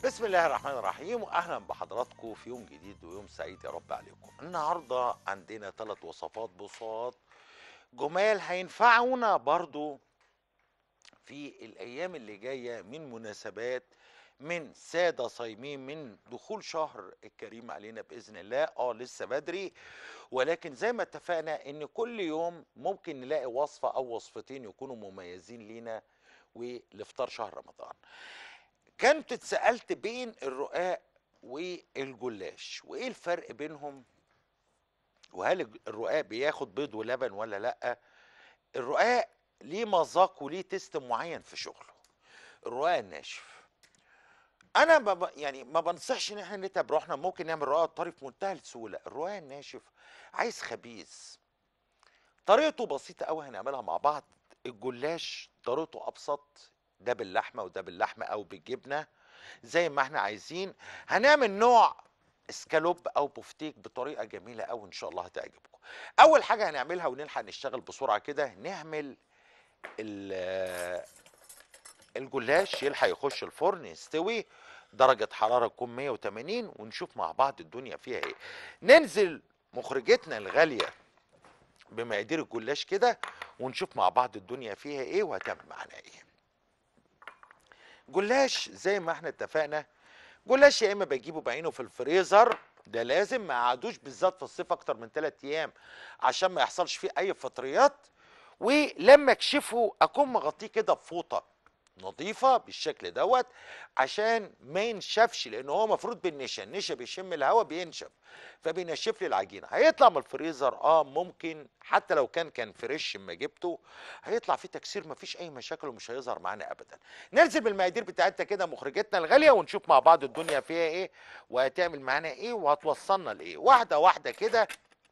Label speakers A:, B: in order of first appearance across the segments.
A: بسم الله الرحمن الرحيم واهلا بحضراتكم في يوم جديد ويوم سعيد يا رب عليكم النهارده عندنا ثلاث وصفات بساط جمال هينفعونا برضو في الايام اللي جايه من مناسبات من ساده صايمين من دخول شهر الكريم علينا باذن الله اه لسه بدري ولكن زي ما اتفقنا ان كل يوم ممكن نلاقي وصفه او وصفتين يكونوا مميزين لينا ولافطار شهر رمضان كنت اتسالت بين الرقاق والجلاش وايه الفرق بينهم وهل الرقاق بياخد بيض ولبن ولا لا الرقاق ليه مذاق وليه تيست معين في شغله الرقاق الناشف انا ما ب... يعني ما بنصحش ان احنا نتعب روحنا ممكن نعمل رقاق طري في منتهى السهوله الرقاق الناشف عايز خبيث طريقته بسيطه قوي هنعملها مع بعض الجلاش طريقته ابسط ده باللحمه وده باللحمه او بالجبنه زي ما احنا عايزين هنعمل نوع اسكالوب او بوفتيك بطريقه جميله قوي ان شاء الله هتعجبكم اول حاجه هنعملها ونلحق نشتغل بسرعه كده نعمل ال- الجلاش يلحق يخش الفرن يستوي درجة حرارة تكون 180 ونشوف مع بعض الدنيا فيها ايه ننزل مخرجتنا الغالية بمقادير الجلاش كده ونشوف مع بعض الدنيا فيها ايه وهتعمل معانا ايه جلاش زي ما احنا اتفقنا جلاش يا اما بجيبه بعينه في الفريزر ده لازم ما قعدوش بالذات في الصيف اكتر من 3 ايام عشان ما يحصلش فيه اي فطريات ولما اكشفه اكون مغطيه كده بفوطه نظيفه بالشكل دوت عشان ما ينشفش لان هو مفروض بالنشا النشا بيشم الهواء بينشف فبينشف لي العجينه هيطلع من الفريزر اه ممكن حتى لو كان كان فريش اما جبته هيطلع فيه تكسير مفيش اي مشاكل ومش هيظهر معانا ابدا ننزل بالمقادير بتاعتنا كده مخرجتنا الغاليه ونشوف مع بعض الدنيا فيها ايه وهتعمل معانا ايه وهتوصلنا لايه واحده واحده كده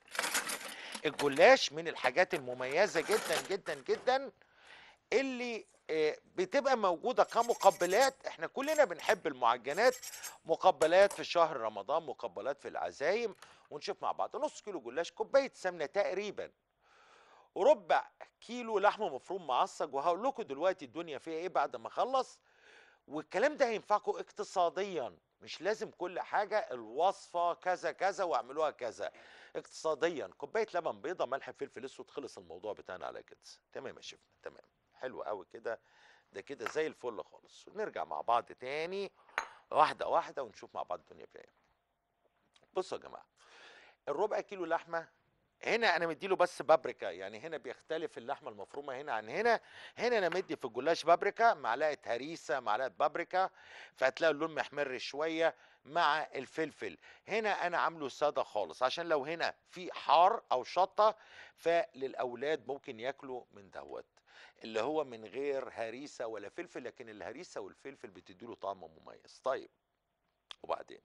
A: الجلاش من الحاجات المميزه جدا جدا جدا اللي آه، بتبقى موجوده كمقبلات احنا كلنا بنحب المعجنات مقبلات في شهر رمضان مقبلات في العزايم ونشوف مع بعض نص كيلو جلاش كوبايه سمنه تقريبا وربع كيلو لحمه مفروم معصج وهقول لكم دلوقتي الدنيا فيها ايه بعد ما اخلص والكلام ده هينفعكم اقتصاديا مش لازم كل حاجه الوصفه كذا كذا واعملوها كذا اقتصاديا كوبايه لبن بيضه ملح فلفل اسود خلص الموضوع بتاعنا على كده تمام يا شيخنا تمام حلو قوي كده ده كده زي الفل خالص ونرجع مع بعض تاني واحده واحده ونشوف مع بعض الدنيا فيها ايه بصوا يا جماعه الربع كيلو لحمه هنا انا مديله بس بابريكا يعني هنا بيختلف اللحمه المفرومه هنا عن هنا هنا انا مدي في الجلاش بابريكا معلقه هريسه معلقه بابريكا فهتلاقي اللون محمر شويه مع الفلفل هنا انا عامله ساده خالص عشان لو هنا في حار او شطه فللاولاد ممكن ياكلوا من دوت اللي هو من غير هريسه ولا فلفل لكن الهريسه والفلفل بتديله طعم مميز طيب وبعدين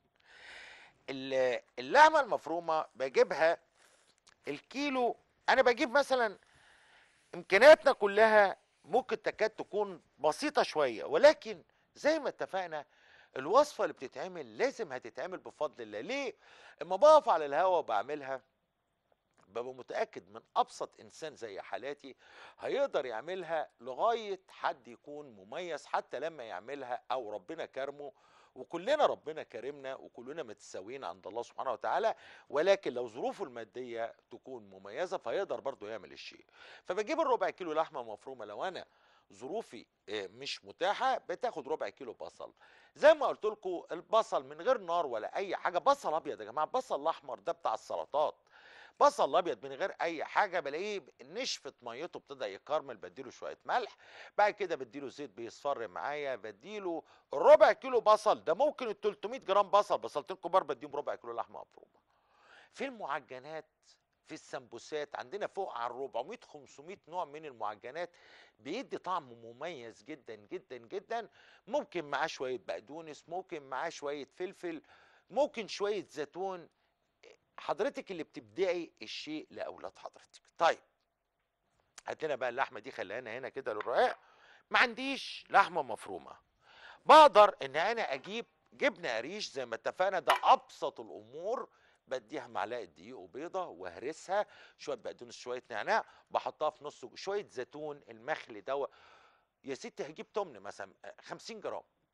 A: ال- اللحمه المفرومه بجيبها الكيلو انا بجيب مثلا امكانياتنا كلها ممكن تكاد تكون بسيطه شويه ولكن زي ما اتفقنا الوصفه اللي بتتعمل لازم هتتعمل بفضل الله ليه اما بقف على الهوا وبعملها ببقى متاكد من ابسط انسان زي حالاتي هيقدر يعملها لغايه حد يكون مميز حتى لما يعملها او ربنا كرمه وكلنا ربنا كرمنا وكلنا متساويين عند الله سبحانه وتعالى ولكن لو ظروفه الماديه تكون مميزه فيقدر برضه يعمل الشيء فبجيب الربع كيلو لحمه مفرومه لو انا ظروفي آه، مش متاحه بتاخد ربع كيلو بصل زي ما قلت لكم البصل من غير نار ولا اي حاجه بصل ابيض يا جماعه بصل الاحمر ده بتاع السلطات بصل ابيض من غير اي حاجه بلاقيه نشفت ميته ابتدى يكرمل بديله شويه ملح بعد كده بديله زيت بيصفر معايا بديله ربع كيلو بصل ده ممكن ال 300 جرام بصل بصلتين كبار بديهم ربع كيلو لحمه مفرومه في المعجنات في السمبوسات عندنا فوق على 400 500 نوع من المعجنات بيدي طعم مميز جدا جدا جدا ممكن معاه شويه بقدونس ممكن معاه شويه فلفل ممكن شويه زيتون حضرتك اللي بتبدعي الشيء لاولاد حضرتك طيب هات لنا بقى اللحمه دي خلينا هنا كده للرقاق ما عنديش لحمه مفرومه بقدر ان انا اجيب جبنه قريش زي ما اتفقنا ده ابسط الامور بديها معلقه دقيق وبيضه واهرسها شويه بقدونس شويه نعناع بحطها في نص شويه زيتون المخلي دوت يا ستي هجيب تمن مثلا 50 جرام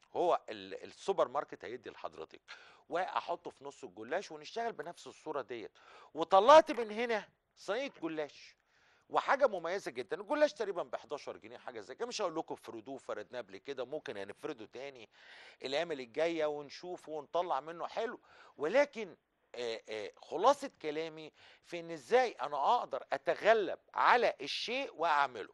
A: هو ال- السوبر ماركت هيدي لحضرتك واحطه في نص الجلاش ونشتغل بنفس الصوره ديت وطلعت من هنا صينيه جلاش وحاجه مميزه جدا الجلاش تقريبا ب 11 جنيه حاجه زي كده مش هقول لكم افردوه فردناه قبل كده ممكن هنفرده تاني الايام اللي جايه ونشوفه ونطلع منه حلو ولكن آه، آه، خلاصه كلامي في ان ازاي انا اقدر اتغلب على الشيء واعمله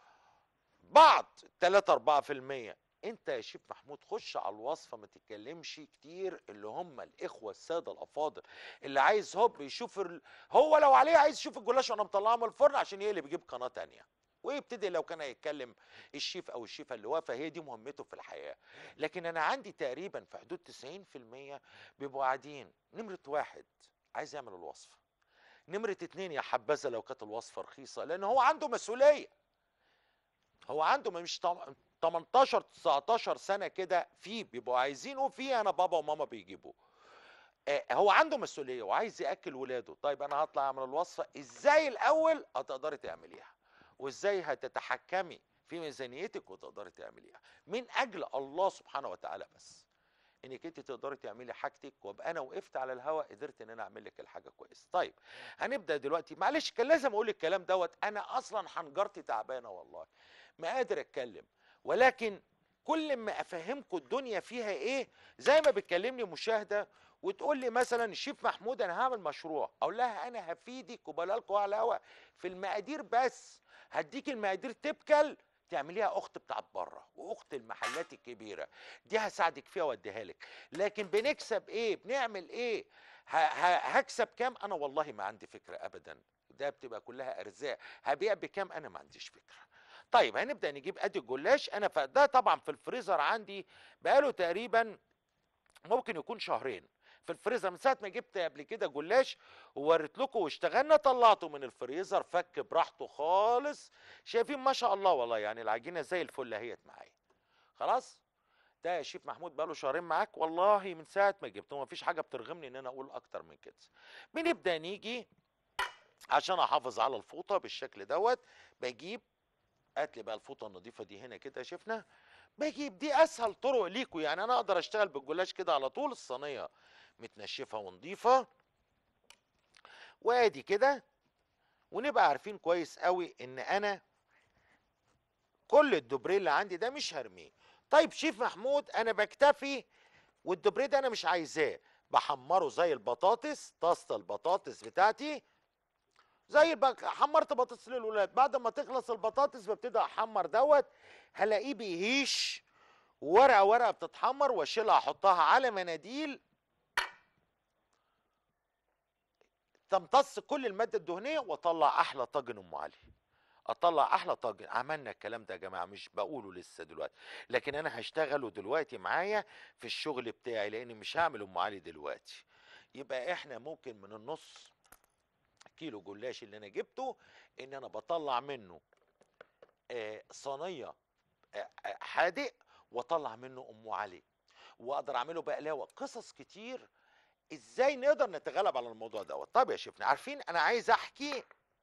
A: بعض 3 4% انت يا شيف محمود خش على الوصفه ما تتكلمش كتير اللي هم الاخوه الساده الافاضل اللي عايز هوب يشوف ال... هو لو عليه عايز يشوف الجلاش وانا مطلعه من الفرن عشان يقلب يجيب قناه تانية ويبتدي لو كان هيتكلم الشيف او الشيفه اللي واقفه هي دي مهمته في الحياه لكن انا عندي تقريبا في حدود 90% بيبقوا قاعدين نمره واحد عايز يعمل الوصفه نمره اتنين يا حبذا لو كانت الوصفه رخيصه لان هو عنده مسؤوليه هو عنده مش طم- 18 19 سنه كده في بيبقوا عايزين وفي انا بابا وماما بيجيبوا آه، هو عنده مسؤوليه وعايز ياكل ولاده طيب انا هطلع اعمل الوصفه ازاي الاول هتقدري تعمليها وازاي هتتحكمي في ميزانيتك وتقدري تعمليها من اجل الله سبحانه وتعالى بس انك انت تقدري تعملي حاجتك وابقى انا وقفت على الهواء قدرت ان انا اعمل لك الحاجه كويس طيب هنبدا دلوقتي معلش كان لازم اقول الكلام دوت انا اصلا حنجرتي تعبانه والله ما قادر اتكلم ولكن كل ما افهمكم الدنيا فيها ايه زي ما بتكلمني مشاهده وتقول لي مثلا الشيف محمود انا هعمل مشروع اقول لها انا هفيدك وبقولها لكم على الهوا في المقادير بس هديك المقادير تبكل تعمليها اخت بتاعت بره واخت المحلات الكبيره دي هساعدك فيها واديها لك لكن بنكسب ايه بنعمل ايه ه- ه- هكسب كام انا والله ما عندي فكره ابدا ده بتبقى كلها ارزاق هبيع بكام انا ما عنديش فكره طيب هنبدا نجيب ادي الجلاش انا ف- ده طبعا في الفريزر عندي بقاله تقريبا ممكن يكون شهرين في الفريزر من ساعه ما جبت قبل كده جلاش ووريت لكم واشتغلنا طلعته من الفريزر فك براحته خالص شايفين ما شاء الله والله يعني العجينه زي الفل اهيت معايا خلاص ده يا شيف محمود بقاله شهرين معاك والله من ساعه ما جبته مفيش حاجه بترغمني ان انا اقول اكتر من كده بنبدا نيجي عشان احافظ على الفوطه بالشكل دوت بجيب هات لي بقى الفوطه النظيفه دي هنا كده شفنا بجيب دي اسهل طرق ليكوا يعني انا اقدر اشتغل بالجلاش كده على طول الصينيه متنشفه ونظيفه وادي كده ونبقى عارفين كويس قوي ان انا كل الدوبريه اللي عندي ده مش هرميه طيب شيف محمود انا بكتفي والدوبريه ده انا مش عايزاه بحمره زي البطاطس طاسه البطاطس بتاعتي زي البك... حمرت بطاطس للولاد بعد ما تخلص البطاطس ببتدي احمر دوت هلاقيه بيهيش ورقه ورقه بتتحمر واشيلها احطها على مناديل تمتص كل الماده الدهنيه واطلع احلى طاجن ام علي اطلع احلى طاجن عملنا الكلام ده يا جماعه مش بقوله لسه دلوقتي لكن انا هشتغله دلوقتي معايا في الشغل بتاعي لاني مش هعمل ام علي دلوقتي يبقى احنا ممكن من النص كيلو جلاش اللي انا جبته ان انا بطلع منه آه، صينيه آه، آه، حادق واطلع منه ام علي واقدر اعمله بقلاوه قصص كتير ازاي نقدر نتغلب على الموضوع دوت طب يا شيفنا عارفين انا عايز احكي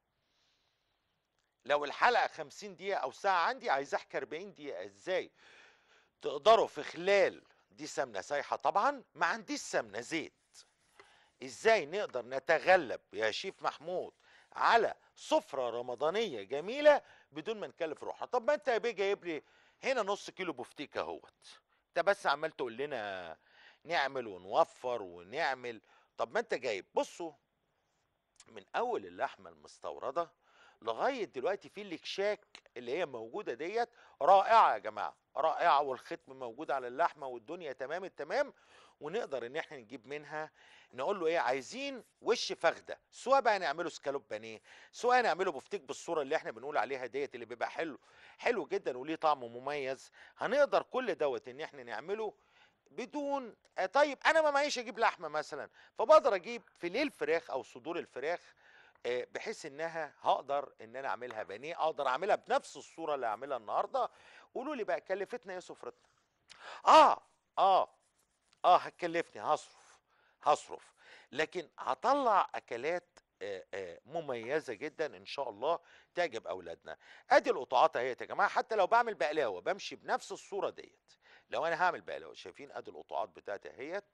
A: لو الحلقه 50 دقيقه او ساعه عندي عايز احكي 40 دقيقه ازاي تقدروا في خلال دي سمنه سايحه طبعا ما عنديش سمنه زيت ازاي نقدر نتغلب يا شيف محمود على سفرة رمضانية جميلة بدون ما نكلف روحنا طب ما انت يا بيه جايب لي هنا نص كيلو بفتيك اهوت انت بس عمال تقول لنا نعمل ونوفر ونعمل طب ما انت جايب بصوا من اول اللحمة المستوردة لغاية دلوقتي في الاكشاك اللي هي موجودة ديت رائعة يا جماعة رائعة والختم موجود على اللحمة والدنيا تمام التمام ونقدر ان احنا نجيب منها نقول له ايه عايزين وش فخده سواء بقى نعمله سكالوب بانيه سواء نعمله بفتيك بالصوره اللي احنا بنقول عليها ديت اللي بيبقى حلو حلو جدا وليه طعم مميز هنقدر كل دوت ان احنا نعمله بدون آه طيب انا ما معيش اجيب لحمه مثلا فبقدر اجيب فيليه الفراخ او صدور الفراخ آه، بحيث انها هقدر ان انا اعملها بانيه اقدر اعملها بنفس الصوره اللي هعملها النهارده قولوا لي بقى كلفتنا ايه سفرتنا اه اه اه هتكلفني هصرف هصرف لكن هطلع اكلات آه، آه، مميزه جدا ان شاء الله تعجب اولادنا ادي القطعات اهيت يا جماعه حتى لو بعمل بقلاوه بمشي بنفس الصوره ديت لو انا هعمل بقلاوه شايفين ادي القطعات بتاعتي اهيت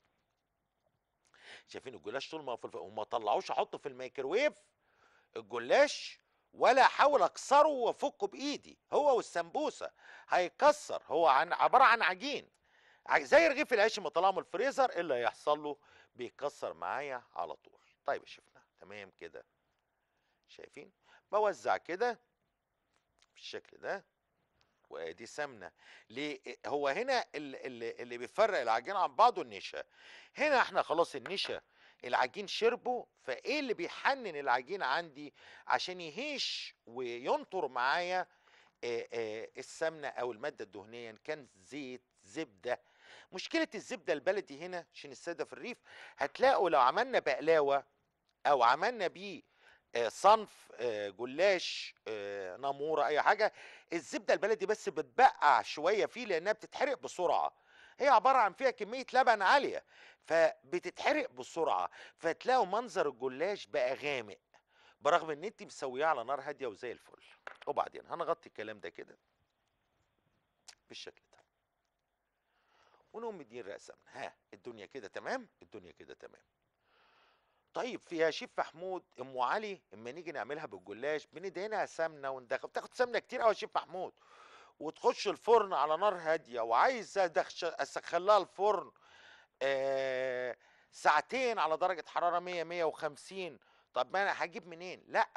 A: شايفين الجلاش طول ما هو في الف... وما طلعوش احطه في الميكروويف الجلاش ولا احاول اكسره وافكه بايدي هو والسمبوسه هيكسر هو عن عباره عن عجين ع- زي رغيف العيش لما طلعه من الفريزر ايه اللي هيحصل له بيكسر معايا على طول طيب يا شفنا تمام كده شايفين بوزع كده بالشكل ده وادي سمنه ليه هو هنا ال- ال- اللي بيفرق العجين عن بعضه النشا هنا احنا خلاص النشا العجين شربه فايه اللي بيحنن العجين عندي عشان يهيش وينطر معايا آه، آه، السمنه او الماده الدهنيه إن كان زيت زبده مشكله الزبده البلدي هنا عشان الساده في الريف هتلاقوا لو عملنا بقلاوه او عملنا بيه آه، صنف آه، جلاش آه، ناموره اي حاجه الزبده البلدي بس بتبقع شويه فيه لانها بتتحرق بسرعه هي عباره عن فيها كميه لبن عاليه فبتتحرق بسرعه فتلاقوا منظر الجلاش بقى غامق برغم ان انت مسويه على نار هاديه وزي الفل وبعدين هنغطي الكلام ده كده بالشكل ده ونقوم مدين رأسا ها الدنيا كده تمام الدنيا كده تمام طيب في يا شيف محمود ام علي اما نيجي نعملها بالجلاش بندهنها سمنه وندخل بتاخد سمنه كتير قوي يا شيف محمود وتخش الفرن على نار هاديه وعايز أدخش- اسخن لها الفرن آه ساعتين على درجه حراره 100 150 طب ما انا هجيب منين لا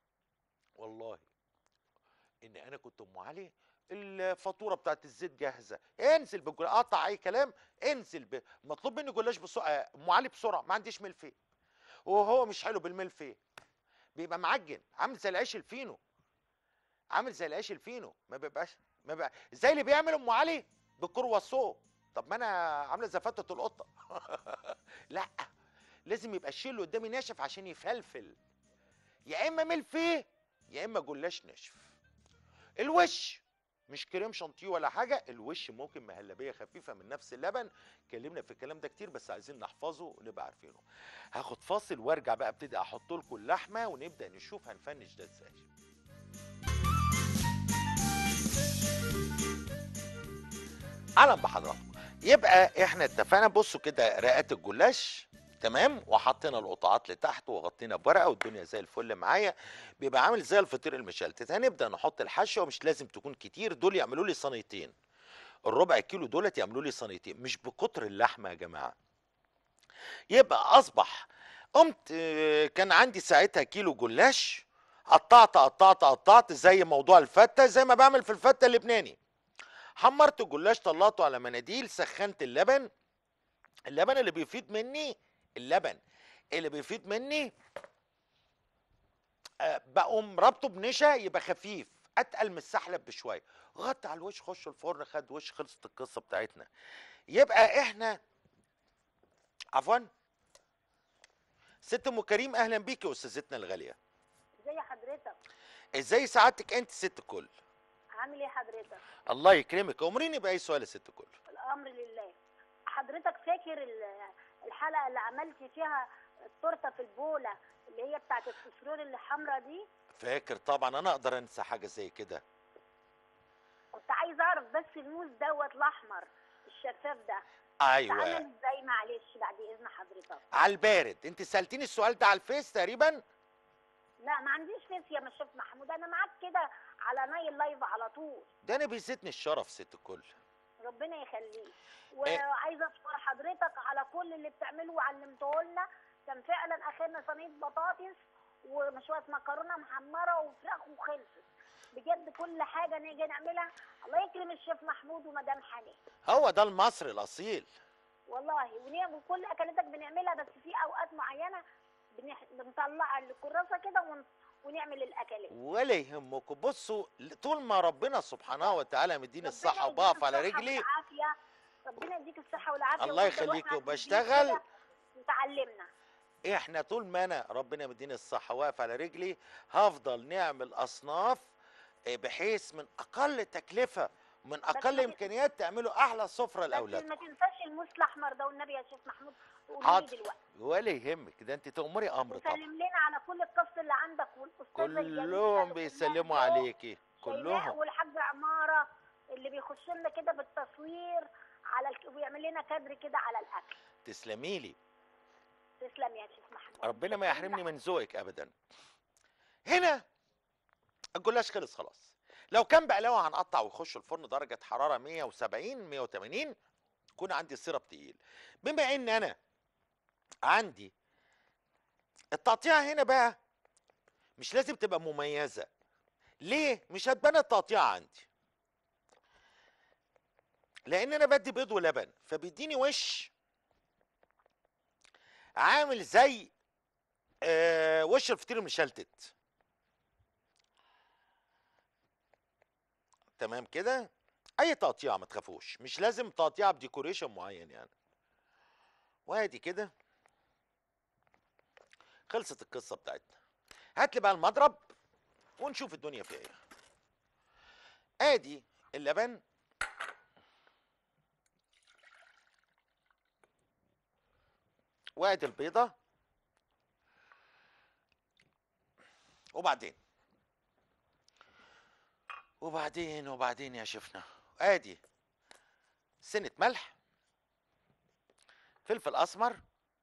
A: والله ان انا كنت ام علي الفاتوره بتاعت الزيت جاهزه انزل بالجلاش قطع اي كلام انزل ب... مطلوب مني جلاش بسرعه ام علي بسرعه ما عنديش ملفيه وهو مش حلو بالملفيه بيبقى معجن عامل زي العيش الفينو عامل زي العيش الفينو ما بيبقاش ما بيبقى زي اللي بيعمل ام علي بالكرواسون طب ما انا عامله زي فتة القطه لا لازم يبقى الشيء اللي قدامي ناشف عشان يفلفل يا اما ملفيه يا اما جلاش ناشف الوش مش كريم شانتيه ولا حاجه الوش ممكن مهلبيه خفيفه من نفس اللبن اتكلمنا في الكلام ده كتير بس عايزين نحفظه ونبقى عارفينه هاخد فاصل وارجع بقى ابتدي احط لكم اللحمه ونبدا نشوف هنفنش ده ازاي اهلا بحضراتكم يبقى احنا اتفقنا بصوا كده رقات الجلاش تمام وحطينا القطعات لتحت وغطينا بورقه والدنيا زي الفل معايا بيبقى عامل زي الفطير المشلتت هنبدا نحط الحشوه مش لازم تكون كتير دول يعملوا لي صينيتين الربع كيلو دولت يعملوا لي صينيتين مش بكتر اللحمه يا جماعه يبقى اصبح قمت آه، كان عندي ساعتها كيلو جلاش قطعت قطعت قطعت زي موضوع الفته زي ما بعمل في الفته اللبناني حمرت الجلاش طلعته على مناديل سخنت اللبن اللبن اللي بيفيض مني اللبن اللي بيفيض مني آه، بقوم ربطه بنشا يبقى خفيف اتقل من السحلب بشويه غطي على الوش خش الفرن خد وش خلصت القصه بتاعتنا يبقى احنا عفوا ست ام كريم اهلا بيكي يا استاذتنا الغاليه
B: ازي حضرتك
A: ازاي سعادتك انت ست الكل
B: عامل ايه حضرتك
A: الله يكرمك امريني باي سؤال يا ست الكل
B: الامر لله حضرتك فاكر ال- الحلقه اللي عملت فيها التورته في البوله اللي هي بتاعت الفسفور اللي حمرا دي
A: فاكر طبعا انا اقدر انسى حاجه زي كده
B: كنت عايز اعرف بس الموز دوت الاحمر الشفاف ده
A: ايوه
B: اتعمل ازاي معلش بعد اذن حضرتك
A: على البارد انت سالتيني السؤال ده على الفيس تقريبا
B: لا ما عنديش فيس يا مشاف محمود انا معاك كده على نايل لايف على طول
A: ده انا بيزيدني الشرف ست الكل
B: ربنا يخليك وعايزه اشكر حضرتك على كل اللي بتعمله وعلمته لنا كان فعلا اخرنا صينيه بطاطس وشويه مكرونه محمره وفراخ وخلصت بجد كل حاجه نيجي نعملها الله يكرم الشيف محمود ومدام حنان
A: هو ده المصري الاصيل
B: والله ونعم- وكل اكلاتك بنعملها بس في اوقات معينه بنح... بنطلع الكراسه كده ون... ونعمل الاكلات
A: ولا يهمكم بصوا طول ما ربنا سبحانه وتعالى مديني
B: ربنا
A: الصحه
B: يديك
A: وبقف على
B: الصحة
A: رجلي
B: والعافية. ربنا يديك الصحه والعافيه
A: الله
B: ونفضل
A: يخليك
B: واحنا
A: وبشتغل.
B: كده وتعلمنا
A: احنا طول ما انا ربنا مديني الصحه واقف على رجلي هفضل نعمل اصناف آه، بحيث من اقل تكلفه من اقل
B: ما-
A: امكانيات تعملوا احلى سفره
B: بس
A: لاولادكم
B: ما تنساش الموس الاحمر ده والنبي يا شيخ محمود قولوا لي
A: حاضر
B: دلوقتي
A: ولا يهمك ده انت تأمري امر طبعا
B: وسلم لنا على كل القص اللي عندك والاستاذه الجميلة
A: كلهم
B: اللي
A: بيسلموا
B: كلها
A: عليكي
B: شيماء
A: كلهم
B: والحاج عماره اللي بيخش لنا كده بالتصوير على الك... ويعمل لنا كادر كده على الاكل
A: تسلمي لي
B: تسلم يا شيخ محمود
A: ربنا ما يحرمني من ذوقك ابدا هنا الجلاش خلص خلاص لو كان بقلاوه هنقطع ويخش الفرن درجه حراره 170 180 يكون عندي سيرب تقيل بما ان انا عندي التقطيع هنا بقى مش لازم تبقى مميزه ليه مش هتبان التقطيع عندي لان انا بدي بيض ولبن فبيديني وش عامل زي آه وش الفطير المشلتت تمام كده اي تقطيع ما تخافوش مش لازم تقطيع بديكوريشن معين يعني وادي كده خلصت القصه بتاعتنا هات لي بقى المضرب ونشوف الدنيا فيها ايه ادي اللبن وادي البيضه وبعدين وبعدين وبعدين يا شفنا ادي سنه ملح فلفل اسمر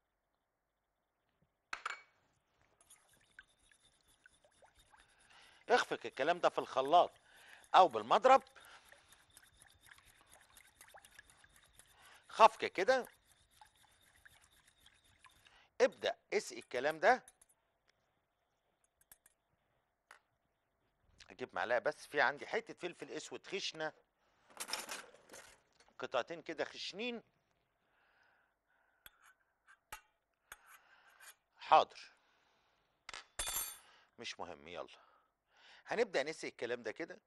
A: اخفق الكلام ده في الخلاط او بالمضرب خفق كده ابدأ اسقي الكلام ده اجيب معلقه بس في عندي حته فلفل اسود خشنه قطعتين كده خشنين حاضر مش مهم يلا هنبدأ نسقي الكلام ده كده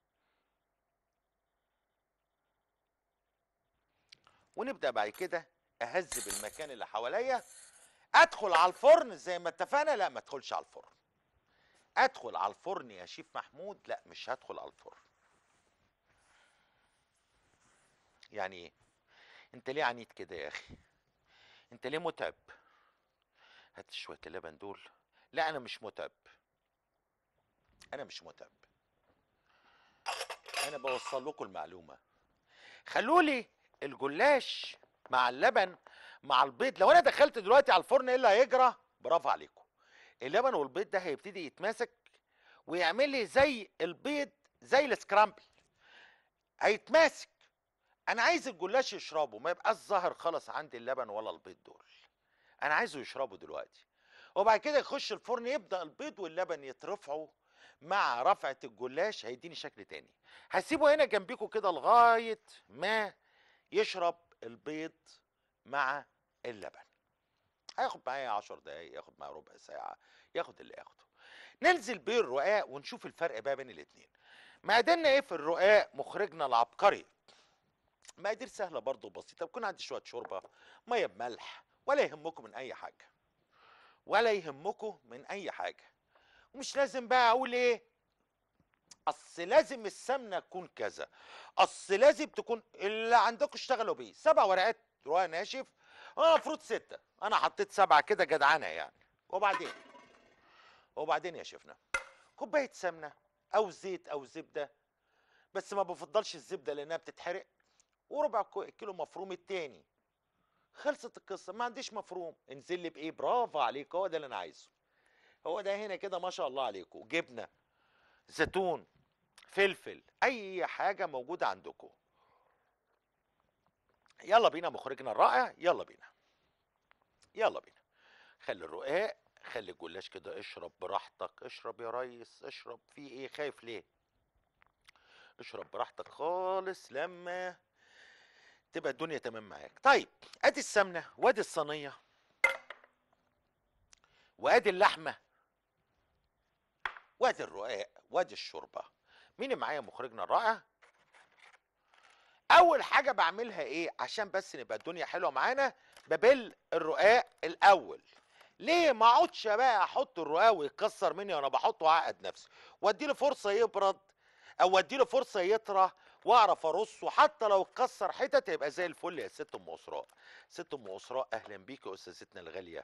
A: ونبدأ بعد كده اهذب المكان اللي حواليا ادخل على الفرن زي ما اتفقنا لا ما ادخلش على الفرن ادخل على الفرن يا شيف محمود لا مش هدخل على الفرن يعني ايه انت ليه عنيد كده يا اخي انت ليه متعب هات شويه اللبن دول لا انا مش متعب انا مش متعب انا بوصل لكم المعلومه خلولي الجلاش مع اللبن مع البيض لو انا دخلت دلوقتي على الفرن ايه اللي هيجرى برافو عليكم اللبن والبيض ده هيبتدي يتماسك ويعمل لي زي البيض زي السكرامبل هيتماسك انا عايز الجلاش يشربه ما يبقاش ظاهر خالص عندي اللبن ولا البيض دول انا عايزه يشربه دلوقتي وبعد كده يخش الفرن يبدا البيض واللبن يترفعوا مع رفعه الجلاش هيديني شكل تاني هسيبه هنا جنبيكم كده لغايه ما يشرب البيض مع اللبن هياخد معايا 10 دقايق ياخد معايا ربع ساعه ياخد اللي ياخده ننزل بيه الرقاق ونشوف الفرق بقى بين الاتنين مقاديرنا ايه في الرقاق مخرجنا العبقري مقادير سهله برضه وبسيطه بكون عندي شويه شوربه ميه بملح ولا يهمكم من اي حاجه ولا يهمكم من اي حاجه ومش لازم بقى اقول ايه اصل لازم السمنه تكون كذا اصل لازم تكون اللي عندكم اشتغلوا بيه سبع ورقات رقاق ناشف اه المفروض ستة انا حطيت سبعة كده جدعانة يعني وبعدين وبعدين يا شيفنا كوباية سمنة او زيت او زبدة بس ما بفضلش الزبدة لانها بتتحرق وربع كو- كيلو مفروم التاني خلصت القصة ما عنديش مفروم انزل لي بايه برافو عليك هو ده اللي انا عايزه هو ده هنا كده ما شاء الله عليكم جبنة زيتون فلفل اي حاجة موجودة عندكم يلا بينا مخرجنا الرائع يلا بينا يلا بينا خلي الرقاق خلي الجلاش كده اشرب براحتك اشرب يا ريس اشرب في ايه خايف ليه اشرب براحتك خالص لما تبقى الدنيا تمام معاك طيب ادي السمنه وادي الصينيه وادي اللحمه وادي الرقاق وادي الشوربه مين اللي معايا مخرجنا الرائع اول حاجه بعملها ايه عشان بس نبقى الدنيا حلوه معانا ببل الرقاق الاول ليه ما اقعدش بقى احط الرقاق ويتكسر مني وانا بحطه وعقد نفسي وادي له فرصه يبرد او ادي له فرصه يطرى واعرف ارصه حتى لو اتكسر حتت يبقى زي الفل يا ست ام اسراء ست ام اسراء اهلا بيك يا استاذتنا الغاليه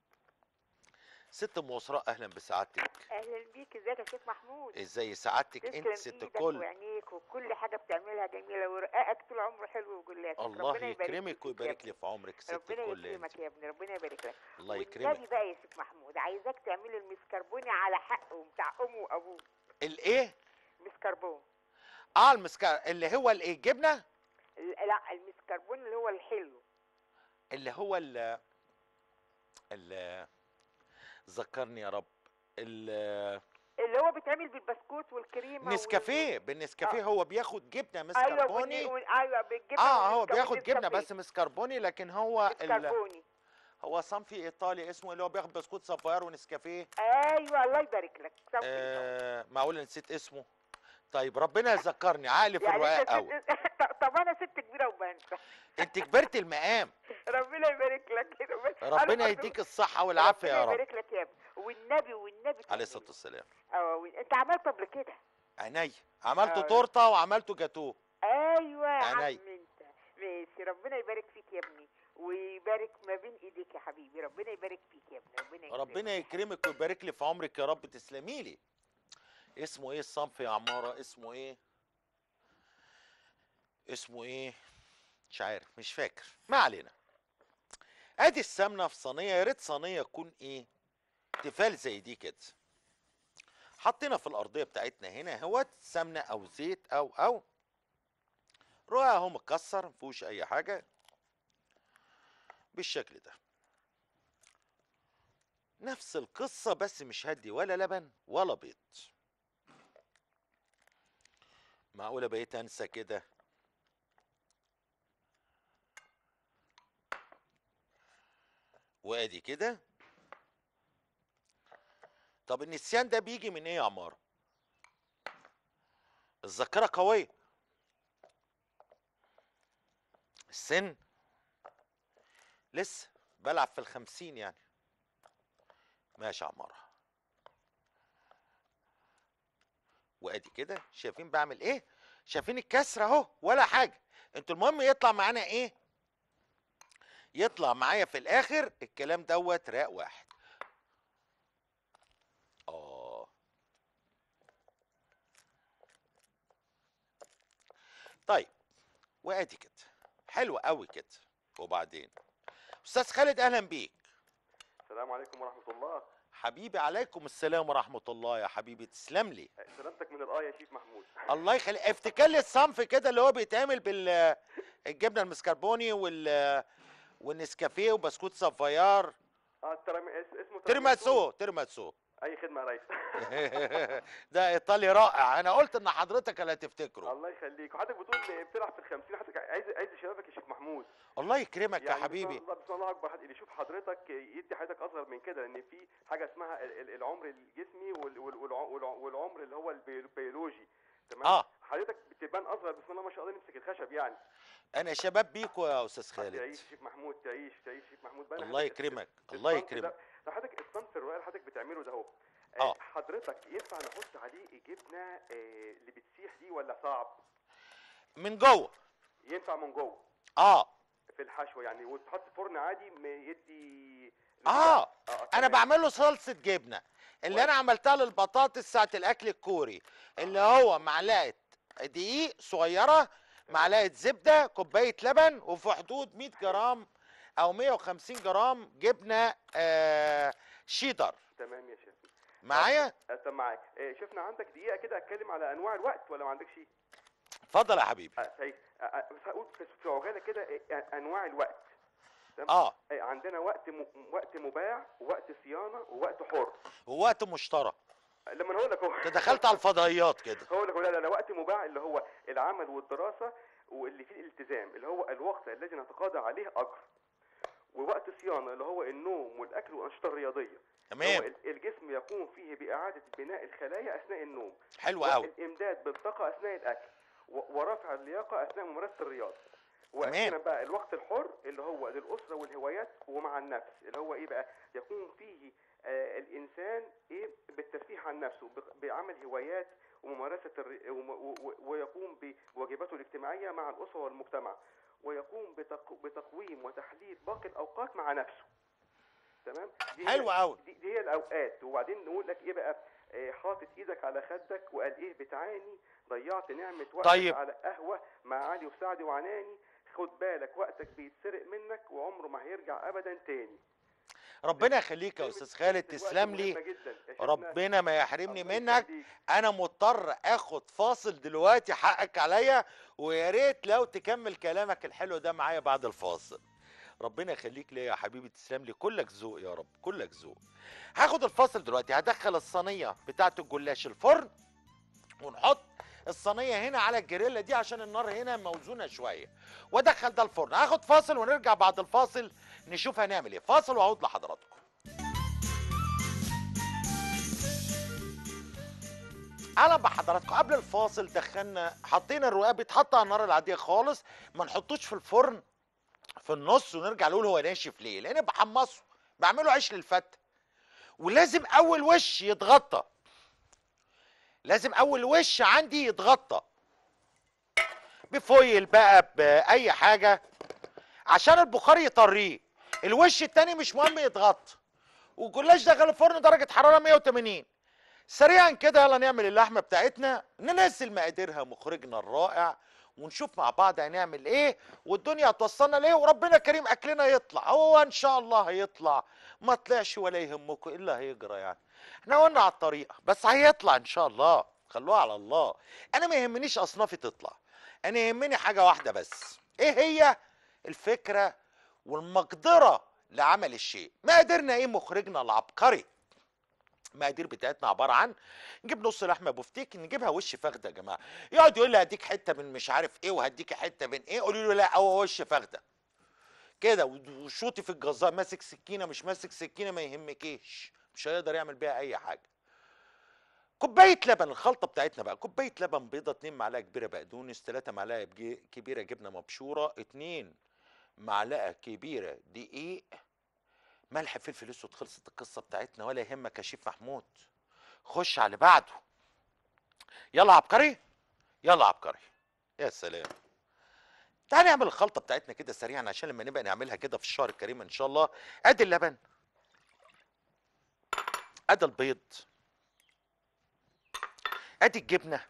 A: ست ام اسراء اهلا بسعادتك
C: اهلا بيك ازيك يا شيخ محمود
A: ازاي سعادتك
C: تسلم
A: انت ست
C: ايدك
A: الكل
C: وعينيك عليك وكل حاجه بتعملها جميله ورقاقك طول عمره حلو وجلاش
A: الله
C: ربنا يبارك
A: يكرمك
C: فيك يا
A: ويبارك
C: ابني.
A: لي في عمرك ست
C: ربنا
A: الكل
C: يكرمك
A: انت
C: يا ابني ربنا يبارك لك
A: الله
C: والنبي
A: يكرمك
C: بقى يا شيخ محمود عايزاك تعملي المسكربوني على حقه بتاع امه وابوه
A: الايه
C: مسكربون
A: اه المسكر اللي هو الايه الجبنه
C: ال- لا المسكربون اللي هو الحلو
A: اللي هو ال ال ذكرني يا رب ال
C: اللي هو بيتعمل بالبسكوت والكريمه وال-
A: نسكافيه بالنسكافيه
C: آه.
A: هو بياخد جبنه
C: ايوه
A: مسكربوني
C: والن- وال- ايوه بالجبنه
A: اه هو
C: والنسكا-
A: بياخد جبنه
C: والنسكافيه.
A: بس مسكربوني لكن هو ال...
C: مسكربوني
A: هو صنفي ايطالي اسمه اللي هو بياخد بسكوت صفار ونسكافيه
C: ايوه الله يبارك لك صوتي
A: آه معقول نسيت اسمه طيب ربنا يذكرني عقلي في
C: يعني
A: الرواق
C: انت
A: قوي
C: ست... طب انا ست كبيره وبنسى
A: انت كبرت المقام
C: ربنا يبارك لك أنا
A: ربنا
C: برضو-
A: يديك الصحه والعافيه يا
C: ربنا
A: رب
C: يبارك لك يا ابني والنبي والنبي
A: عليه الصلاه والسلام
C: اه وال- انت عملت قبل كده
A: عينيا عملته
C: آه.
A: تورته وعملته جاتوه
C: ايوه يا عم
A: عيني.
C: انت ماشي ربنا يبارك فيك يا ابني ويبارك ما بين ايديك يا حبيبي ربنا يبارك فيك يا ابني ربنا يكرمك.
A: ربنا يكرمك ويبارك لي في عمرك يا رب تسلمي لي اسمه ايه الصنف يا عماره اسمه ايه اسمه ايه مش عارف مش فاكر ما علينا ادي السمنه في صينيه يا ريت صينيه تكون ايه تفال زي دي كده حطينا في الارضيه بتاعتنا هنا اهوت سمنه او زيت او او رقاق اهو متكسر مفيهوش اي حاجه بالشكل ده نفس القصة بس مش هدي ولا لبن ولا بيض معقولة بقيت أنسى كده وادي كده طب النسيان ده بيجي من ايه يا عمارة الذاكرة قوية السن لسه بلعب في الخمسين يعني ماشي يا عمارة وادي كده شايفين بعمل ايه شايفين الكسر اهو ولا حاجه انتوا المهم يطلع معانا ايه يطلع معايا في الاخر الكلام دوت راق واحد اه طيب وادي كده حلو قوي كده وبعدين استاذ خالد اهلا بيك
D: السلام عليكم ورحمة الله
A: حبيبي عليكم السلام ورحمة الله يا حبيبي تسلم لي
D: سلامتك من الآية يا شيف محمود
A: الله يخليك افتكر لي الصنف كده اللي هو بيتعمل بال الجبنة المسكربوني وال والنسكافيه وبسكوت سافايار
D: اه الترم... اس- اسمه
A: تيرماتسو تيرماتسو
D: أي خدمة يا ريس
A: ده ايطالي رائع انا قلت ان حضرتك اللي هتفتكره
D: الله يخليك وحضرتك بتقول بتلعب في الخمسين حضرتك عايز عايز شبابك يا شيف محمود
A: الله يكرمك يا
D: يعني
A: حبيبي
D: بسم الله بسم الله اكبر حد اللي يشوف حضرتك يدي حضرتك اصغر من كده لان في حاجه اسمها ال- ال- العمر الجسمي وال- وال- والع- والع- والعمر اللي هو البي- البيولوجي تمام
A: اه
D: حضرتك بتبان اصغر بسم الله ما شاء الله نمسك الخشب يعني
A: انا شباب بيكو يا استاذ
D: تعيش
A: خالد
D: شيف محمود تعيش تعيش شيف محمود بقى
A: الله يكرمك الله
D: الصنف
A: يكرمك
D: ده- ده حضرتك الصنف الرقاق اللي حضرتك بتعمله ده اهو
A: آه.
D: آه، حضرتك ينفع نحط عليه جبنه آه، اللي بتسيح دي ولا صعب؟
A: من جوه
D: ينفع من جوه
A: اه
D: في الحشوه يعني وتحط في فرن عادي ما يدي
A: اه
D: آه،
A: انا
D: تمام.
A: بعمل له صلصه جبنه اللي انا عملتها للبطاطس ساعه الاكل الكوري اللي هو معلقه دقيق صغيره معلقه زبده كوبايه لبن وفي حدود 100 جرام او 150 جرام جبنه آه شيدر
D: تمام يا شيخ
A: معايا
D: آه، طب معاك آه، شفنا عندك دقيقه كده اتكلم على انواع الوقت ولا ما عندكش شيء؟
A: اتفضل يا حبيبي
D: آه، صحيح آه، آه، بس هقول في في عجاله كده آه، انواع الوقت تمام؟
A: اه
D: آه، عندنا وقت م... وقت مباع ووقت صيانه ووقت حر
A: ووقت مشترك
D: لما انا هقول لك اهو
A: انت دخلت على الفضائيات كده
D: هقول لك لا لا لا وقت مباع اللي هو العمل والدراسه واللي فيه الالتزام اللي هو الوقت الذي نتقاضى عليه اجر ووقت الصيانه اللي هو النوم والاكل والانشطه الرياضيه اللي هو
A: تمام
D: ال- الجسم يقوم فيه باعاده بناء الخلايا اثناء النوم
A: حلو قوي
D: والامداد بالطاقه اثناء الاكل و- ورفع اللياقه اثناء ممارسه الرياضه واخيرا بقى الوقت الحر اللي هو للاسره والهوايات ومع النفس اللي هو ايه بقى يقوم فيه آه الانسان ايه بالترفيه عن نفسه بق- بعمل هوايات وممارسه الر... وم- و- و- ويقوم بواجباته الاجتماعيه مع الاسره والمجتمع ويقوم بتق... بتقويم وتحديد باقي الاوقات مع نفسه تمام دي هي-
A: حلو قوي
D: دي, دي هي الاوقات وبعدين نقول لك ايه بقى آه، حاطط ايدك على خدك وقال ايه بتعاني ضيعت نعمه وقتك
A: طيب.
D: على قهوه مع علي وسعدي وعناني خد بالك وقتك بيتسرق منك وعمره ما هيرجع ابدا تاني
A: ربنا يخليك يا
D: كلمة
A: استاذ خالد
D: الوقت
A: تسلم
D: مهمة
A: لي
D: جدا يا شيخنا.
A: ربنا ما يحرمني
D: الله
A: منك
D: يخليك.
A: انا مضطر اخد فاصل دلوقتي حقك عليا ويا ريت لو تكمل كلامك الحلو ده معايا بعد الفاصل ربنا يخليك ليا يا حبيبي تسلم لي كلك ذوق يا رب كلك ذوق هاخد الفاصل دلوقتي هدخل الصينيه بتاعه الجلاش الفرن ونحط الصينيه هنا على الجريلا دي عشان النار هنا موزونه شويه وادخل ده الفرن هاخد فاصل ونرجع بعد الفاصل نشوف هنعمل ايه فاصل واعود لحضراتكم اهلا بحضراتكم قبل الفاصل دخلنا حطينا الرقاق بيتحط على النار العاديه خالص ما نحطوش في الفرن في النص ونرجع نقول هو ناشف ليه لان بحمصه بعمله عيش للفته ولازم اول وش يتغطى لازم اول وش عندي يتغطى بفويل بقى باي حاجه عشان البخار يطريه الوش التاني مش مهم يتغطى والجلاش دخل الفرن درجه حراره 180 سريعا كده يلا نعمل اللحمه بتاعتنا ننزل مقاديرها مخرجنا الرائع ونشوف مع بعض هنعمل ايه والدنيا هتوصلنا ليه وربنا كريم اكلنا يطلع هو ان شاء الله هيطلع ما طلعش ولا يهمكم الا هيجرى يعني احنا قلنا على الطريقه بس هيطلع ان شاء الله خلوها على الله انا ما يهمنيش اصنافي تطلع انا يهمني حاجه واحده بس ايه هي الفكره والمقدره لعمل الشيء مقاديرنا ايه مخرجنا العبقري المقادير بتاعتنا عباره عن نجيب نص لحمه بفتيك نجيبها وش فخده يا جماعه يقعد يقول لي هديك حته من مش عارف ايه وهديك حته من ايه قولي له لا هو وش فخده كده وشوطي في الجزار ماسك سكينه مش ماسك سكينه ما يهمكيش مش هيقدر يعمل بيها اي حاجه كوبايه لبن الخلطه بتاعتنا بقى كوبايه لبن بيضه 2 معلقه كبيره بقدونس 3 معلقه بجي- كبيره جبنه مبشوره 2 معلقه كبيره دقيق ملح فلفل اسود خلصت القصه بتاعتنا ولا يهمك يا شيف محمود خش على اللي بعده يلا عبقري يلا عبقري يا سلام تعال نعمل الخلطه بتاعتنا كده سريعا عشان لما نبقى نعملها كده في الشهر الكريم ان شاء الله ادي اللبن ادي البيض ادي الجبنه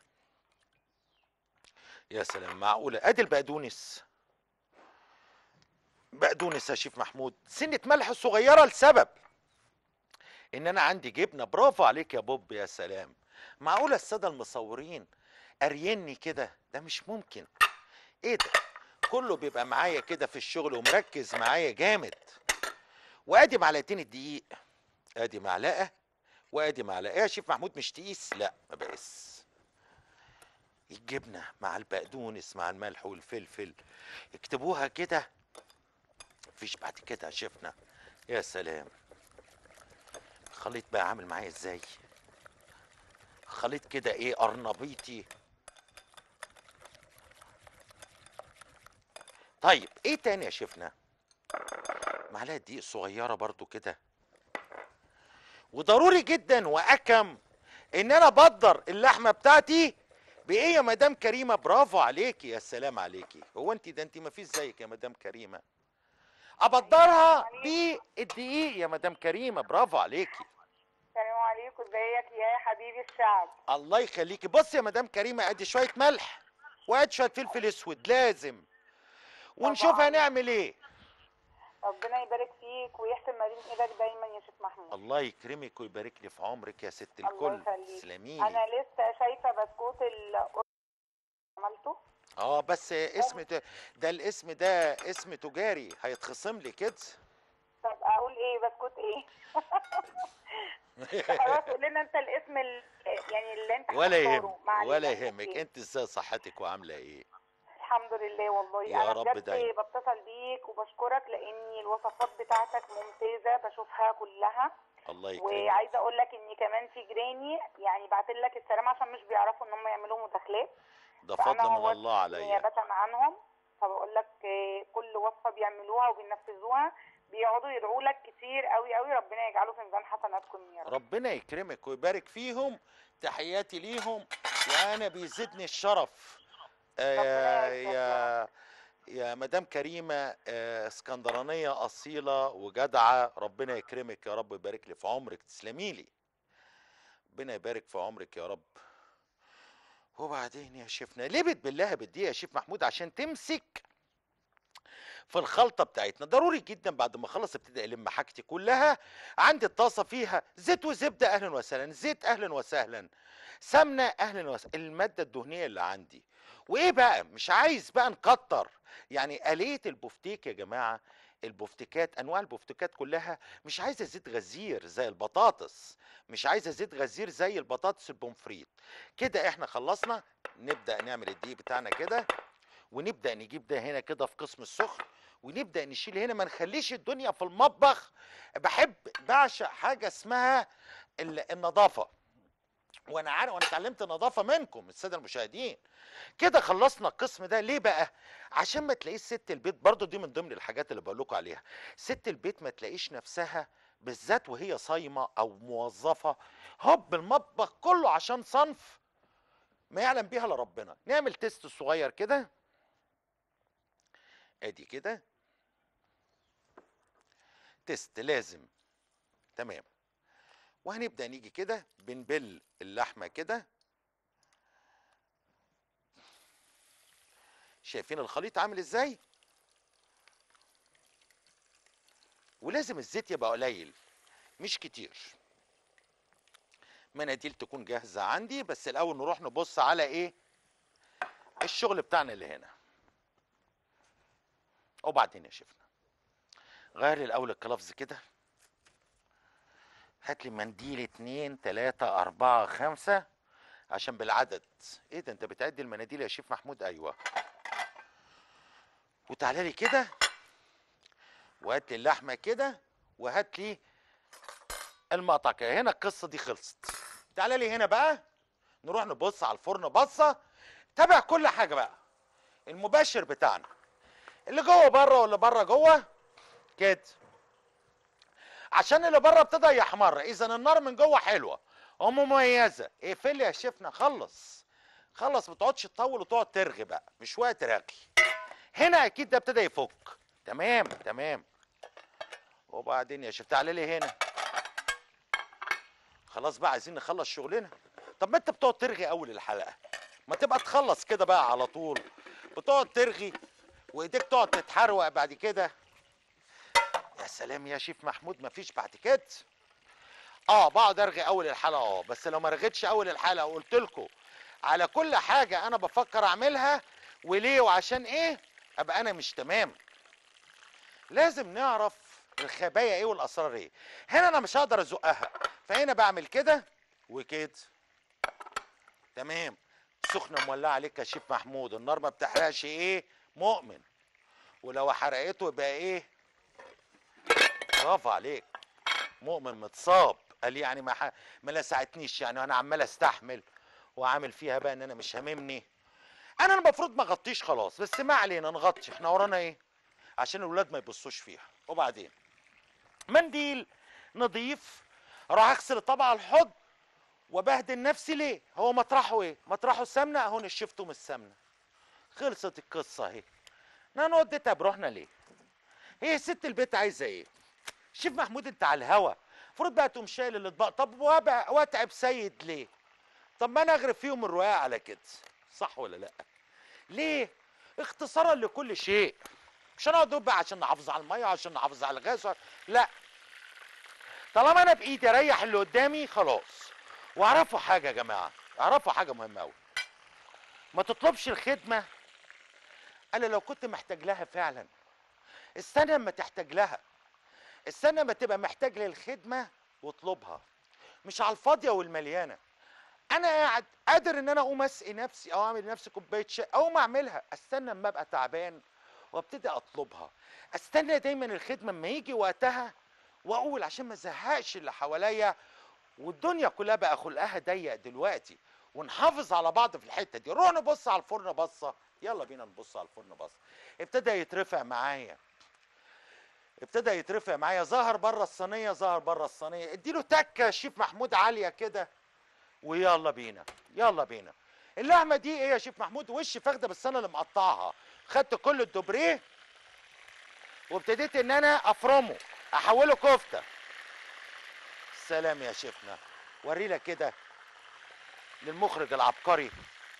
A: يا سلام معقوله ادي البقدونس بقدونس يا شيف محمود سنه ملح صغيره لسبب ان انا عندي جبنه برافو عليك يا بوب يا سلام معقوله الساده المصورين قاريني كده ده مش ممكن ايه ده كله بيبقى معايا كده في الشغل ومركز معايا جامد وادي معلقتين الدقيق ادي معلقه وادي معلقه إيه يا شيف محمود مش تقيس لا ما بقيس الجبنه مع البقدونس مع الملح والفلفل اكتبوها كده مفيش بعد كده يا شيفنا يا سلام خليط بقى عامل معايا ازاي خليط كده ايه قرنبيطي طيب ايه تاني يا شيفنا معلقه دقيق صغيره برضو كده وضروري جدا واكم ان انا بدر اللحمه بتاعتي بايه يا مدام كريمه برافو عليكي يا سلام عليكي هو انت ده انت ما فيش زيك يا مدام كريمه ابدرها بالدقيق يا مدام كريمه برافو عليكي
E: السلام عليكم ازيك يا حبيبي الشعب
A: الله يخليكي بص يا مدام كريمه ادي شويه ملح وادي شويه فلفل اسود لازم ونشوف
E: طبعاً.
A: هنعمل ايه
E: ربنا يبارك فيك ويحسن ما بين ايدك دايما يا شيخ محمود
A: الله يكرمك ويبارك لي في عمرك يا ست
E: الله
A: الكل
E: يخليك.
A: تسلمي
E: انا لسه شايفه بسكوت ال عملته
A: اه بس اسم ت- ده الاسم ده اسم تجاري هيتخصم لي كده
E: طب اقول ايه بسكوت ايه خلاص قول لنا انت الاسم ال... يعني اللي انت
A: ولا
E: هتختاره.
A: يهمك
E: ما علينا
A: ولا
E: اسمك
A: يهمك
E: إيه.
A: انت ازاي صحتك وعامله ايه
E: الحمد لله والله
A: يا
E: انا
A: رب
E: بجد
A: دايما.
E: بتصل بيك وبشكرك لاني الوصفات بتاعتك ممتازه بشوفها كلها
A: الله يكرمك
E: وعايزه اقول لك ان كمان في جيراني يعني بعت لك السلام عشان مش بيعرفوا ان هم يعملوا مداخلات
A: ده
E: فأنا
A: فضل من
E: هو
A: الله عليا
E: نيابه عنهم فبقول لك آه، كل وصفه بيعملوها وبينفذوها بيقعدوا يدعوا لك كتير قوي قوي ربنا يجعله في ميزان حسناتكم يا رب
A: ربنا يكرمك ويبارك فيهم تحياتي ليهم وانا بيزيدني الشرف آه
E: ربنا
A: يا
E: يعزك
A: يا يا مدام كريمه آه اسكندرانيه اصيله وجدعه ربنا يكرمك يا رب ويبارك لي في عمرك تسلمي لي ربنا يبارك في عمرك يا رب وبعدين يا شيفنا لبت بالله بالدقيقه يا شيف محمود عشان تمسك في الخلطه بتاعتنا ضروري جدا بعد ما اخلص ابتدي الم حاجتي كلها عندي الطاسه فيها زيت وزبده اهلا وسهلا زيت اهلا وسهلا سمنه اهلا وسهلا الماده الدهنيه اللي عندي وايه بقى مش عايز بقى نكتر يعني آلية البفتيك يا جماعه البفتيكات انواع البفتيكات كلها مش عايزه زيت غزير زي البطاطس مش عايزه زيت غزير زي البطاطس البومفريت كده احنا خلصنا نبدا نعمل الدقيق بتاعنا كده ونبدا نجيب ده هنا كده في قسم السخن ونبدا نشيل هنا ما نخليش الدنيا في المطبخ بحب بعشق حاجه اسمها ال- النظافه وانا عارف وانا اتعلمت النظافه منكم الساده المشاهدين كده خلصنا القسم ده ليه بقى عشان ما تلاقيش ست البيت برضو دي من ضمن الحاجات اللي بقول لكم عليها ست البيت ما تلاقيش نفسها بالذات وهي صايمه او موظفه هوب المطبخ كله عشان صنف ما يعلم بيها الا ربنا نعمل تيست صغير كده ادي كده تيست لازم تمام وهنبدا نيجي كده بنبل اللحمه كده شايفين الخليط عامل ازاي ولازم الزيت يبقى قليل مش كتير مناديل تكون جاهزه عندي بس الاول نروح نبص على ايه الشغل بتاعنا اللي هنا وبعدين يا شيفنا غير لي الاول الكلافز كده هات لي منديل اتنين تلاتة اربعة خمسة عشان بالعدد ايه ده انت بتعد المناديل يا شيف محمود ايوه وتعالى لي كده وهات لي اللحمه كده وهات لي المقطع كده هنا القصه دي خلصت تعالى لي هنا بقى نروح نبص على الفرن بصه تابع كل حاجه بقى المباشر بتاعنا اللي جوه بره واللي بره جوه كده عشان اللي بره ابتدى يحمر اذا النار من جوه حلوه ومميزه اقفل يا شيفنا خلص خلص ما تقعدش تطول وتقعد ترغي بقى مش وقت رغي هنا اكيد ده ابتدى يفك تمام تمام وبعدين يا شيف تعالى لي هنا خلاص بقى عايزين نخلص شغلنا طب ما انت بتقعد ترغي اول الحلقه ما تبقى تخلص كده بقى على طول بتقعد ترغي وايديك تقعد تتحروق بعد كده يا سلام يا شيف محمود مفيش بعد كده اه بقعد ارغي اول الحلقه اه بس لو ما رغيتش اول الحلقه وقلت لكم على كل حاجه انا بفكر اعملها وليه وعشان ايه ابقى انا مش تمام لازم نعرف الخبايا ايه والاسرار ايه هنا انا مش هقدر ازقها فهنا بعمل كده وكده تمام سخنه مولعه عليك يا شيف محمود النار ما بتحرقش ايه مؤمن ولو حرقته يبقى ايه برافو عليك مؤمن متصاب قال لي يعني ما ح... ما لسعتنيش يعني انا عمال استحمل وعامل فيها بقى ان انا مش هاممني انا المفروض ما اغطيش خلاص بس ما علينا نغطي احنا ورانا ايه عشان الولاد ما يبصوش فيها وبعدين منديل نضيف راح اغسل الطبق على الحوض وبهدل نفسي ليه هو مطرحه ايه مطرحه السمنه اهو نشفته من السمنه خلصت القصه اهي انا نوديتها بروحنا ليه هي ست البيت عايزه ايه شوف محمود انت على الهوا المفروض بقى تقوم شايل الاطباق طب وابع واتعب سيد ليه طب ما انا اغرب فيهم الرقاق على كده صح ولا لا ليه اختصارا لكل شيء مش انا اقعد بقى عشان نحافظ على الميه عشان نحافظ على الغاز لا طالما انا بايدي اريح اللي قدامي خلاص واعرفوا حاجه يا جماعه اعرفوا حاجه مهمه قوي ما تطلبش الخدمه الا لو كنت محتاج لها فعلا استنى اما تحتاج لها استنى اما تبقى محتاج للخدمه واطلبها مش على الفاضيه والمليانه انا قاعد قادر ان انا اقوم اسقي نفسي او اعمل لنفسي كوبايه شاي او ما اعملها استنى اما ابقى تعبان وابتدي اطلبها استنى دايما الخدمه اما يجي وقتها واقول عشان ما ازهقش اللي حواليا والدنيا كلها بقى خلقها ضيق دلوقتي ونحافظ على بعض في الحته دي روح نبص على الفرن بصه يلا بينا نبص على الفرن بصه ابتدى يترفع معايا ابتدى يترفع معايا ظهر بره الصينيه ظهر بره الصينيه اديله تكه شيف محمود عاليه كده ويلا بينا يلا بينا اللحمه دي ايه يا شيف محمود وش فخده بس انا اللي مقطعها خدت كل الدوبريه وابتديت ان انا افرمه احوله كفته سلام يا شيفنا ورينا كده للمخرج العبقري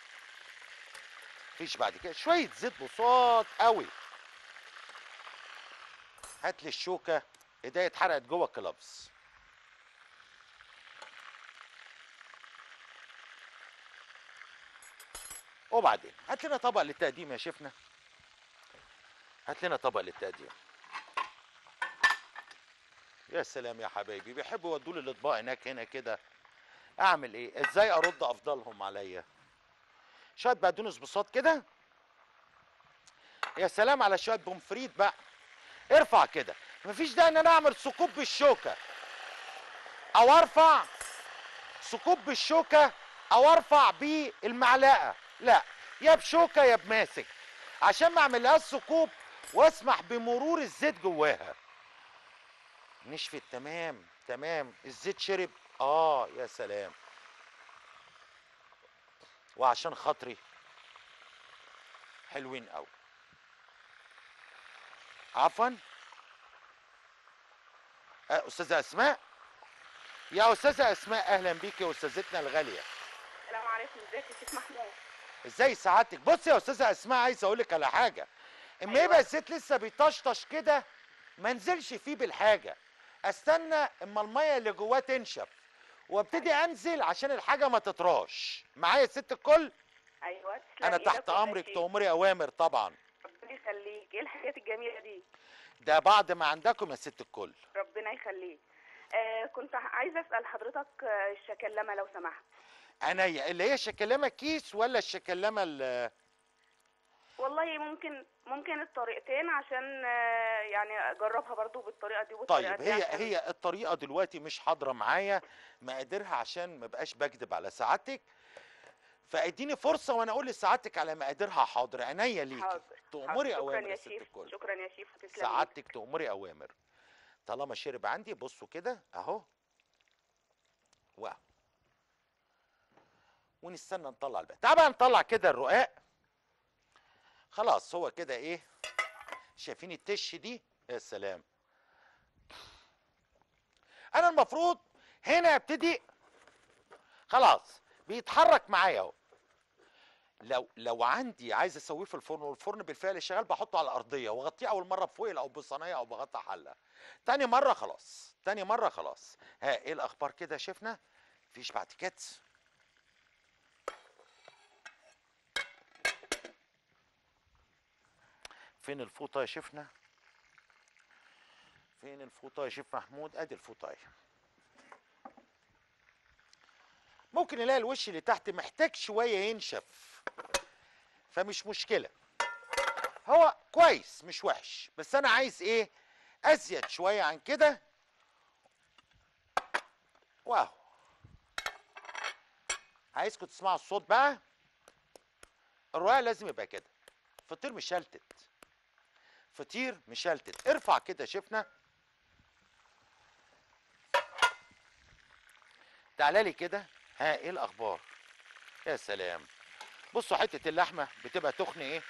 A: مفيش بعد كده شويه زيت بساط قوي هات لي الشوكه ايديا اتحرقت جوه الكلابس وبعدين هات لنا طبق للتقديم يا شيفنا هات لنا طبق للتقديم يا سلام يا حبايبي بيحبوا يودوا لي الاطباق هناك هنا كده اعمل ايه ازاي ارد افضلهم عليا شويه بقدونس بصوت كده يا سلام على شويه بومفريت بقى ارفع كده مفيش داعي ان انا اعمل ثقوب بالشوكه او ارفع ثقوب بالشوكه او ارفع بالمعلقه لا يا بشوكه يا بماسك عشان ما اعملهاش ثقوب واسمح بمرور الزيت جواها نشفت تمام تمام الزيت شرب اه يا سلام وعشان خاطري حلوين قوي عفوا آه، استاذه اسماء يا استاذه اسماء اهلا بيك يا استاذتنا الغاليه
E: السلام عليكم ازيك يا شيخ محمود
A: ازاي سعادتك بص يا استاذه اسماء عايز اقول لك على حاجه اما
E: أيوة.
A: يبقى الزيت لسه بيطشطش كده ما انزلش فيه بالحاجه استنى اما الميه اللي جواه تنشف وابتدي انزل عشان الحاجه ما تطراش معايا يا ست الكل
E: ايوه تسلم
A: انا
E: إيدك
A: تحت
E: والله
A: امرك
E: شيء.
A: تؤمري اوامر طبعا
E: ربنا يخليك ايه الحاجات الجميله دي
A: ده بعد ما عندكم يا ست الكل
E: ربنا يخليك آه كنت عايزه اسال حضرتك آه، الشكلمه لو سمحت
A: عينيا اللي هي شكلمه كيس ولا الشكلمه ال-
E: والله ممكن ممكن الطريقتين عشان آه، يعني اجربها برضو بالطريقه دي والطريقه
A: طيب
E: دي
A: هي
E: عشان-
A: هي الطريقه دلوقتي مش حاضره معايا مقاديرها عشان ما بقاش بكذب على سعادتك فاديني فرصه وانا اقول لسعادتك على مقاديرها حاضر عينيا ليكي
E: حاضر
A: تؤمري
E: حاضر. شكرا
A: اوامر
E: يا
A: يا ست
E: شيف
A: الكل
E: شكرا يا شيف تسلم إيدك.
A: سعادتك تؤمري اوامر طالما شرب عندي بصوا كده اهو واو ونستنى نطلع الباقي تعال بقى نطلع كده الرقاق خلاص هو كده ايه شايفين التش دي يا سلام انا المفروض هنا ابتدي خلاص بيتحرك معايا اهو لو لو عندي عايز اسويه في الفرن والفرن بالفعل شغال بحطه على الارضيه واغطيه اول مره بفويل او بصينيه او بغطى حله تاني مره خلاص تاني مره خلاص ها ايه الاخبار كده شفنا مفيش بعد كده فين الفوطه يا شفنا فين الفوطه يا شيف محمود ادي الفوطه اهي ممكن نلاقي الوش اللي تحت محتاج شويه ينشف فمش مشكله هو كويس مش وحش بس انا عايز ايه ازيد شويه عن كده واو عايزكم تسمعوا الصوت بقى الرقاق لازم يبقى كده فطير مشلتت فطير مشلتت ارفع كده شفنا تعالى لي كده ها ايه الاخبار يا سلام بصوا حته اللحمه بتبقى تخن ايه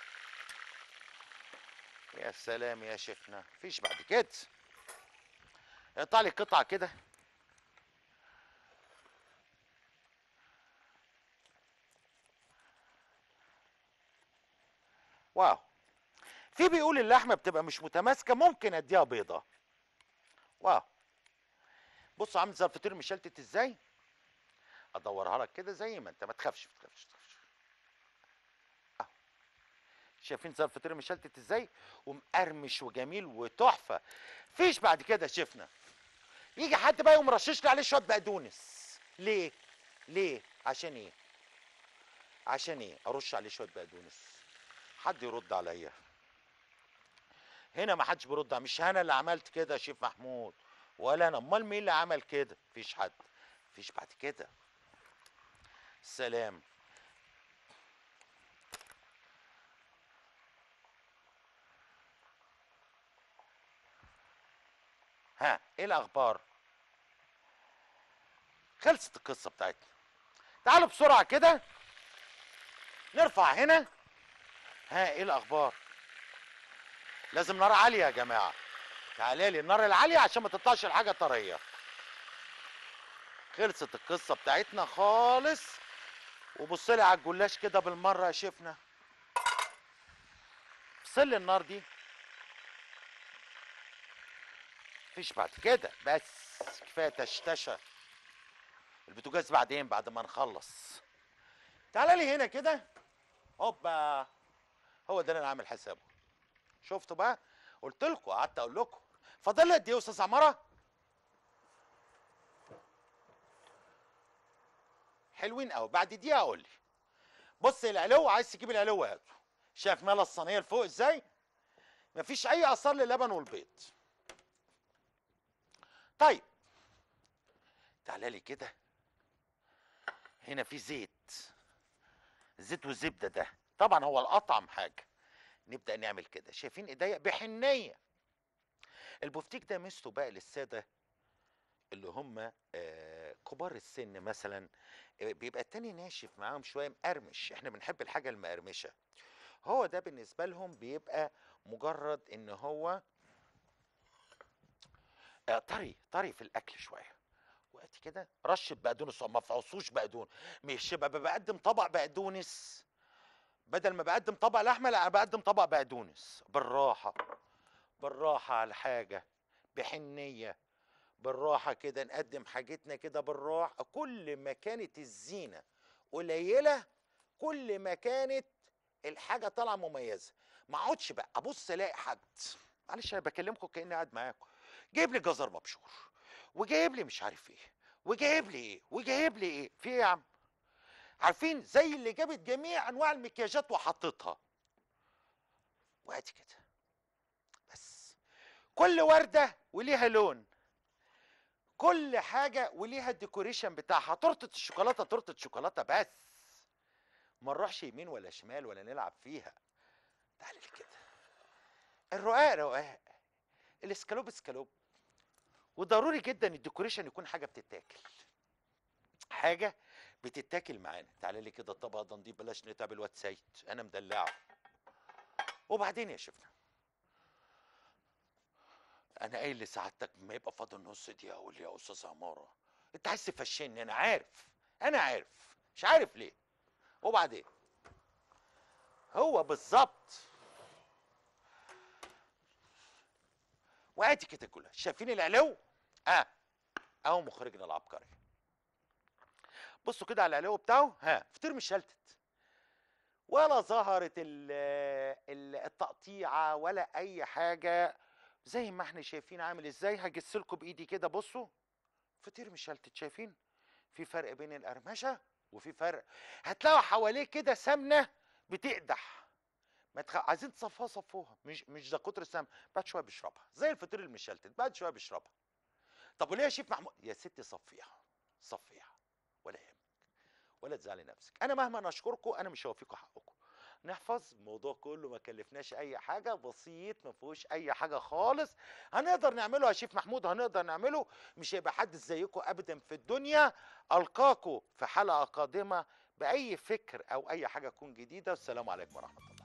A: يا سلام يا شيخنا مفيش بعد كده اقطع لي قطعه كده واو في بيقول اللحمه بتبقى مش متماسكه ممكن اديها بيضه واو بص عامل زي الفطير مشلتت ازاي ادورها لك كده زي ما انت ما تخافش ما تخافش ما تخافش أهو. شايفين زي الفطير مشلتت ازاي ومقرمش وجميل وتحفه فيش بعد كده شفنا يجي حد بقى يقوم رشش لي عليه شويه بقدونس ليه ليه عشان ايه عشان ايه ارش عليه شويه بقدونس حد يرد عليا هنا ما حدش بيرد مش انا اللي عملت كده يا شيف محمود ولا انا امال مين اللي عمل كده مفيش حد مفيش بعد كده سلام ها ايه الاخبار خلصت القصه بتاعتنا تعالوا بسرعه كده نرفع هنا ها ايه الاخبار لازم نار عاليه يا جماعه تعالى لي النار العاليه عشان ما تطلعش الحاجه طريه خلصت القصه بتاعتنا خالص وبص لي على الجلاش كده بالمره يا شيفنا افصل لي النار دي مفيش بعد كده بس كفايه تشتشه البوتاجاز بعدين بعد ما نخلص تعالى لي هنا كده هوبا هو ده اللي انا عامل حسابه شفتوا بقى قلت لكم قعدت اقول لكم فاضل لي قد ايه يا استاذ عماره حلوين قوي بعد دقيقه قول لي بص العلو عايز تجيب العلو هاته شايف مال الصينيه لفوق ازاي مفيش اي اثار للبن والبيض طيب تعالى لي كده هنا في زيت الزيت والزبده ده طبعا هو الاطعم حاجه نبدا نعمل كده شايفين ايديا بحنيه البفتيك ده ميزته بقى للساده اللي هم آه، كبار السن مثلا آه، بيبقى التاني ناشف معاهم شويه مقرمش احنا بنحب الحاجه المقرمشه هو ده بالنسبه لهم بيبقى مجرد ان هو آه، طري طري في الاكل شويه وقت كده رشه بقدونس ما فعصوش بقدونس مش ببقى بقدم طبق بقدونس بدل ما بقدم طبق لحمه لا بقدم طبق بقدونس بالراحه بالراحه على حاجه بحنيه بالراحه كده نقدم حاجتنا كده بالراحه كل ما كانت الزينه قليله كل ما كانت الحاجه طالعه مميزه ما اقعدش بقى ابص الاقي حد معلش انا بكلمكم كاني قاعد معاكم جايب لي جزر مبشور وجايب لي مش عارف ايه وجايب لي ايه وجايب لي ايه في ايه يا عم عارفين زي اللي جابت جميع انواع المكياجات وحطتها وادي كده بس كل ورده وليها لون كل حاجه وليها الديكوريشن بتاعها تورته الشوكولاته تورته شوكولاته بس ما نروحش يمين ولا شمال ولا نلعب فيها تعالي كده الرقاق رقاق الاسكالوب اسكالوب وضروري جدا الديكوريشن يكون حاجه بتتاكل حاجه بتتاكل معانا تعالى لي كده الطبق ده نضيف بلاش نتعب الواد سيد انا مدلعه وبعدين يا شفنا انا قايل لسعادتك ما يبقى فاضل نص دقيقه اقول لي يا استاذ عماره انت عايز تفشلني انا عارف انا عارف مش عارف ليه وبعدين هو بالظبط وادي كده كلها شايفين العلو اه اهو مخرجنا العبقري بصوا كده على العلو بتاعه ها فطير مشلتت ولا ظهرت ال- ال- التقطيعه ولا اي حاجه زي ما احنا شايفين عامل ازاي هجس لكم بايدي كده بصوا فطير مشلتت شايفين في فرق بين القرمشه وفي فرق هتلاقوا حواليه كده سمنه بتقدح ما تخ... عايزين تصفوها صفوها مش مش ده كتر السمنه بعد شويه بيشربها زي الفطير المشلتت بعد شويه بيشربها طب وليه يا شيف محمود يا ستي صفيها صفيها ولا يهمك ولا تزعلي نفسك انا مهما نشكركم انا مش هوفيكم حقكم نحفظ الموضوع كله ما كلفناش اي حاجه بسيط ما فيهوش اي حاجه خالص هنقدر نعمله يا شيف محمود هنقدر نعمله مش هيبقى حد زيكم ابدا في الدنيا القاكم في حلقه قادمه باي فكر او اي حاجه تكون جديده والسلام عليكم ورحمه الله